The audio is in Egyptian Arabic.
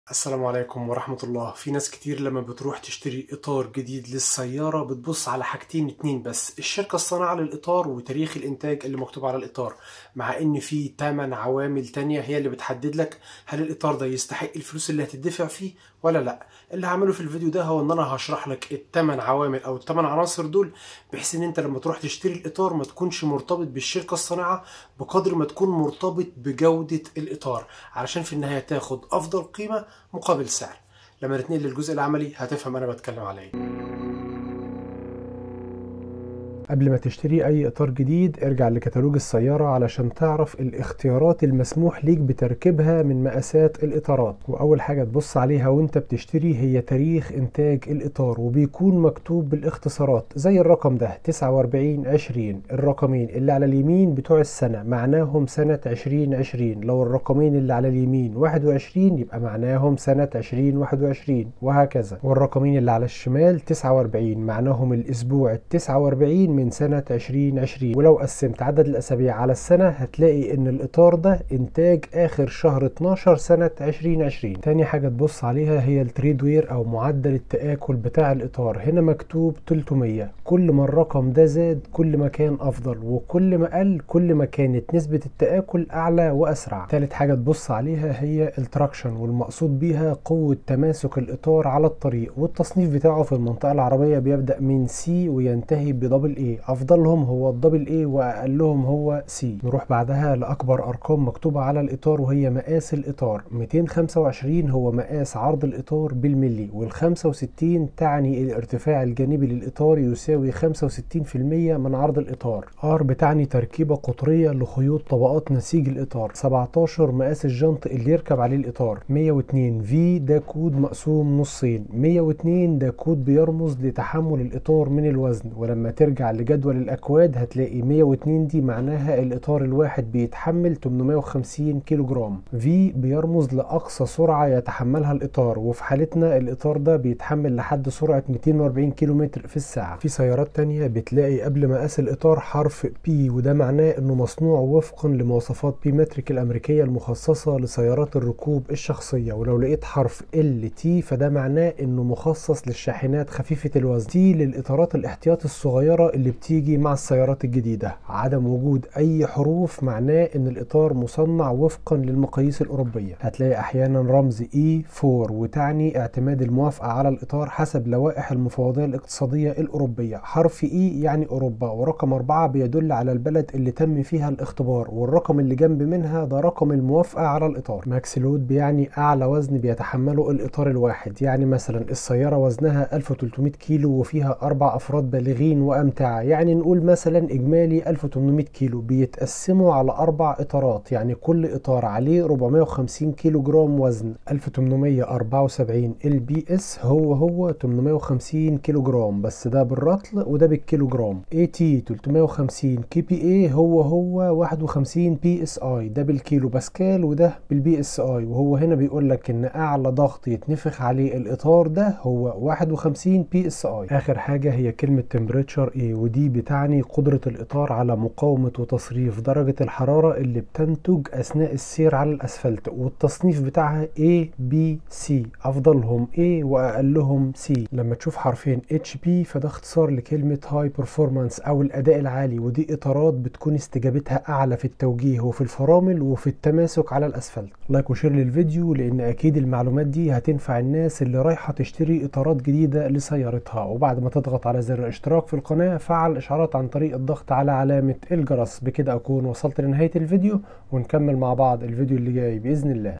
السلام عليكم ورحمة الله في ناس كتير لما بتروح تشتري إطار جديد للسيارة بتبص على حاجتين اتنين بس الشركة الصانعة للإطار وتاريخ الإنتاج اللي مكتوب على الإطار مع إن في 8 عوامل تانية هي اللي بتحدد لك هل الإطار ده يستحق الفلوس اللي هتدفع فيه ولا لأ اللي هعمله في الفيديو ده هو إن أنا هشرح لك التمن عوامل أو التمن عناصر دول بحيث إن أنت لما تروح تشتري الإطار ما تكونش مرتبط بالشركة الصانعة بقدر ما تكون مرتبط بجودة الإطار علشان في النهاية تاخد أفضل قيمة مقابل سعر لما نتنقل للجزء العملي هتفهم انا بتكلم على ايه قبل ما تشتري اي اطار جديد ارجع لكتالوج السيارة علشان تعرف الاختيارات المسموح ليك بتركيبها من مقاسات الاطارات واول حاجة تبص عليها وانت بتشتري هي تاريخ انتاج الاطار وبيكون مكتوب بالاختصارات زي الرقم ده 49 20 الرقمين اللي على اليمين بتوع السنة معناهم سنة 2020 لو الرقمين اللي على اليمين 21 يبقى معناهم سنة 2021 وهكذا والرقمين اللي على الشمال 49 معناهم الاسبوع ال 49 من سنة 2020 ولو قسمت عدد الأسابيع على السنة هتلاقي إن الإطار ده إنتاج آخر شهر 12 سنة 2020 تاني حاجة تبص عليها هي التريد وير أو معدل التآكل بتاع الإطار هنا مكتوب 300 كل ما الرقم ده زاد كل ما كان أفضل وكل ما قل كل ما كانت نسبة التآكل أعلى وأسرع تالت حاجة تبص عليها هي التراكشن والمقصود بيها قوة تماسك الإطار على الطريق والتصنيف بتاعه في المنطقة العربية بيبدأ من سي وينتهي بدبل اي افضلهم هو الدبل اي واقلهم هو سي نروح بعدها لاكبر ارقام مكتوبه على الاطار وهي مقاس الاطار 225 هو مقاس عرض الاطار بالملي وال65 تعني الارتفاع الجانبي للاطار يساوي 65% من عرض الاطار ار بتعني تركيبه قطريه لخيوط طبقات نسيج الاطار 17 مقاس الجنط اللي يركب عليه الاطار 102 في ده كود مقسوم نصين 102 ده كود بيرمز لتحمل الاطار من الوزن ولما ترجع لجدول الاكواد هتلاقي 102 دي معناها الاطار الواحد بيتحمل 850 كيلو جرام في بيرمز لاقصى سرعه يتحملها الاطار وفي حالتنا الاطار ده بيتحمل لحد سرعه 240 كيلو متر في الساعه في سيارات تانية بتلاقي قبل مقاس الاطار حرف بي وده معناه انه مصنوع وفقا لمواصفات بي متريك الامريكيه المخصصه لسيارات الركوب الشخصيه ولو لقيت حرف ال تي فده معناه انه مخصص للشاحنات خفيفه الوزن تي للاطارات الاحتياطي الصغيره اللي بتيجي مع السيارات الجديدة عدم وجود أي حروف معناه إن الإطار مصنع وفقا للمقاييس الأوروبية هتلاقي أحيانا رمز E4 وتعني اعتماد الموافقة على الإطار حسب لوائح المفوضية الاقتصادية الأوروبية حرف E يعني أوروبا ورقم أربعة بيدل على البلد اللي تم فيها الاختبار والرقم اللي جنب منها ده رقم الموافقة على الإطار ماكس لود بيعني أعلى وزن بيتحمله الإطار الواحد يعني مثلا السيارة وزنها 1300 كيلو وفيها أربع أفراد بالغين وأمتعة يعني نقول مثلا اجمالي 1800 كيلو بيتقسموا على اربع اطارات يعني كل اطار عليه 450 كيلو جرام وزن 1874 ال بي اس هو هو 850 كيلو جرام بس ده بالرطل وده بالكيلو جرام اي تي 350 كي بي اي هو هو 51 بي اس اي ده بالكيلو باسكال وده بالبي اس اي وهو هنا بيقول لك ان اعلى ضغط يتنفخ عليه الاطار ده هو 51 بي اس اي اخر حاجه هي كلمه تمبريتشر اي ودي بتعني قدرة الإطار على مقاومة وتصريف درجة الحرارة اللي بتنتج أثناء السير على الأسفلت والتصنيف بتاعها A B C أفضلهم A وأقلهم C لما تشوف حرفين HP فده اختصار لكلمة High Performance أو الأداء العالي ودي إطارات بتكون استجابتها أعلى في التوجيه وفي الفرامل وفي التماسك على الأسفلت لايك وشير للفيديو لأن أكيد المعلومات دي هتنفع الناس اللي رايحة تشتري إطارات جديدة لسيارتها وبعد ما تضغط على زر الاشتراك في القناة فعل الإشعارات عن طريق الضغط على علامة الجرس بكده أكون وصلت لنهاية الفيديو ونكمل مع بعض الفيديو اللي جاي بإذن الله